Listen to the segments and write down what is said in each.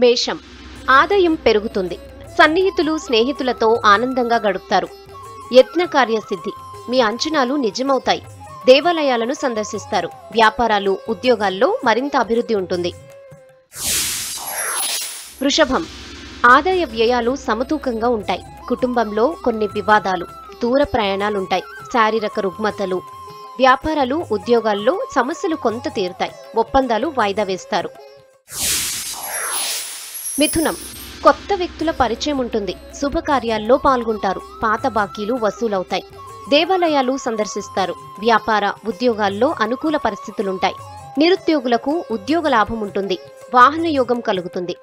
మేషం ఆదాయం పెరుగుతుంది సన్నిహితులు స్నేహితులతో ఆనందంగా గడుపుతారు యత్న కార్యసిద్ధి మీ అంచనాలు నిజమవుతాయి దేవాలయాలను సందర్శిస్తారు వ్యాపారాలు ఉద్యోగాల్లో మరింత అభివృద్ధి ఉంటుంది వృషభం ఆదాయ వ్యయాలు సమతూకంగా ఉంటాయి కుటుంబంలో కొన్ని వివాదాలు దూర ప్రయాణాలుంటాయి శారీరక రుగ్మతలు వ్యాపారాలు ఉద్యోగాల్లో సమస్యలు కొంత తీరుతాయి ఒప్పందాలు వాయిదా వేస్తారు మిథునం కొత్త వ్యక్తుల పరిచయం ఉంటుంది శుభకార్యాల్లో పాల్గొంటారు పాత బాకీలు వసూలవుతాయి దేవాలయాలు సందర్శిస్తారు వ్యాపార ఉద్యోగాల్లో అనుకూల పరిస్థితులుంటాయి నిరుద్యోగులకు ఉద్యోగ లాభం ఉంటుంది వాహన యోగం కలుగుతుంది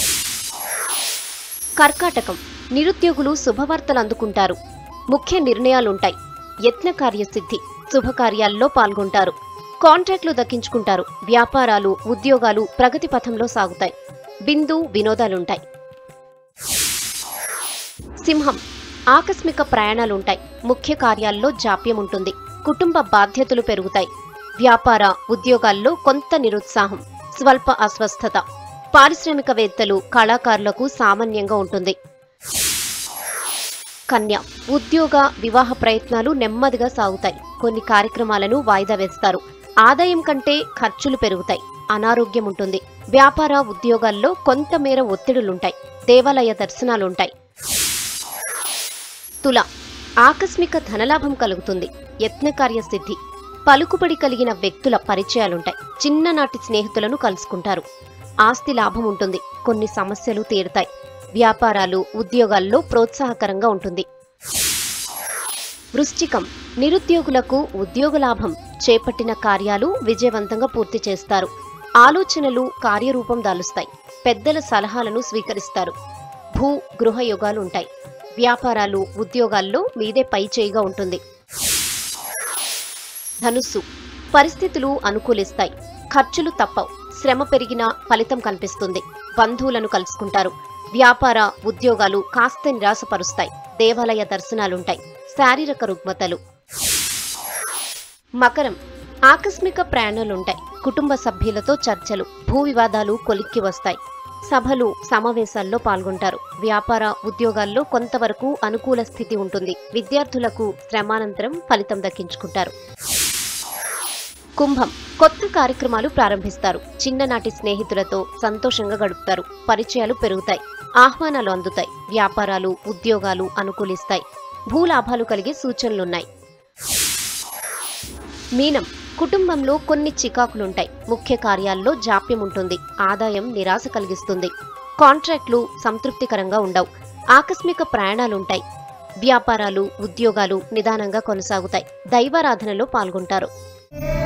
కర్కాటకం నిరుద్యోగులు శుభవార్తలు అందుకుంటారు ముఖ్య నిర్ణయాలుంటాయి యత్న కార్యసిద్ధి శుభకార్యాల్లో పాల్గొంటారు కాంట్రాక్టులు దక్కించుకుంటారు వ్యాపారాలు ఉద్యోగాలు ప్రగతి పథంలో సాగుతాయి బిందు వినోదాలుంటాయి సింహం ఆకస్మిక ప్రయాణాలుంటాయి ముఖ్య కార్యాల్లో జాప్యం ఉంటుంది కుటుంబ బాధ్యతలు పెరుగుతాయి వ్యాపార ఉద్యోగాల్లో కొంత నిరుత్సాహం స్వల్ప అస్వస్థత పారిశ్రామికవేత్తలు కళాకారులకు సామాన్యంగా ఉంటుంది కన్య ఉద్యోగ వివాహ ప్రయత్నాలు నెమ్మదిగా సాగుతాయి కొన్ని కార్యక్రమాలను వాయిదా వేస్తారు ఆదాయం కంటే ఖర్చులు పెరుగుతాయి అనారోగ్యం ఉంటుంది వ్యాపార ఉద్యోగాల్లో కొంతమేర ఒత్తిడులుంటాయి దేవాలయ దర్శనాలుంటాయి తుల ఆకస్మిక ధనలాభం కలుగుతుంది యత్నకార్య సిద్ధి పలుకుబడి కలిగిన వ్యక్తుల పరిచయాలుంటాయి చిన్ననాటి స్నేహితులను కలుసుకుంటారు ఆస్తి లాభం ఉంటుంది కొన్ని సమస్యలు తీరుతాయి వ్యాపారాలు ఉద్యోగాల్లో ప్రోత్సాహకరంగా ఉంటుంది వృశ్చికం నిరుద్యోగులకు ఉద్యోగ లాభం చేపట్టిన కార్యాలు విజయవంతంగా పూర్తి చేస్తారు ఆలోచనలు కార్యరూపం దాలుస్తాయి పెద్దల సలహాలను స్వీకరిస్తారు భూ గృహ యోగాలు ఉంటాయి వ్యాపారాలు ఉద్యోగాల్లో మీదే పై చేయిగా ఉంటుంది ధనుస్సు పరిస్థితులు అనుకూలిస్తాయి ఖర్చులు తప్పవు శ్రమ పెరిగిన ఫలితం కనిపిస్తుంది బంధువులను కలుసుకుంటారు వ్యాపార ఉద్యోగాలు కాస్త నిరాశపరుస్తాయి దేవాలయ దర్శనాలుంటాయి శారీరక రుగ్మతలు మకరం ఆకస్మిక ప్రయాణాలుంటాయి కుటుంబ సభ్యులతో చర్చలు భూ వివాదాలు కొలిక్కి వస్తాయి సభలు సమావేశాల్లో పాల్గొంటారు వ్యాపార ఉద్యోగాల్లో కొంతవరకు అనుకూల స్థితి ఉంటుంది విద్యార్థులకు శ్రమానంతరం ఫలితం దక్కించుకుంటారు కుంభం కొత్త కార్యక్రమాలు ప్రారంభిస్తారు చిన్ననాటి స్నేహితులతో సంతోషంగా గడుపుతారు పరిచయాలు పెరుగుతాయి ఆహ్వానాలు అందుతాయి వ్యాపారాలు ఉద్యోగాలు అనుకూలిస్తాయి భూలాభాలు కలిగే సూచనలున్నాయి మీనం కుటుంబంలో కొన్ని చికాకులుంటాయి ముఖ్య కార్యాల్లో జాప్యం ఉంటుంది ఆదాయం నిరాశ కలిగిస్తుంది కాంట్రాక్ట్లు సంతృప్తికరంగా ఉండవు ఆకస్మిక ప్రయాణాలుంటాయి వ్యాపారాలు ఉద్యోగాలు నిదానంగా కొనసాగుతాయి దైవారాధనలో పాల్గొంటారు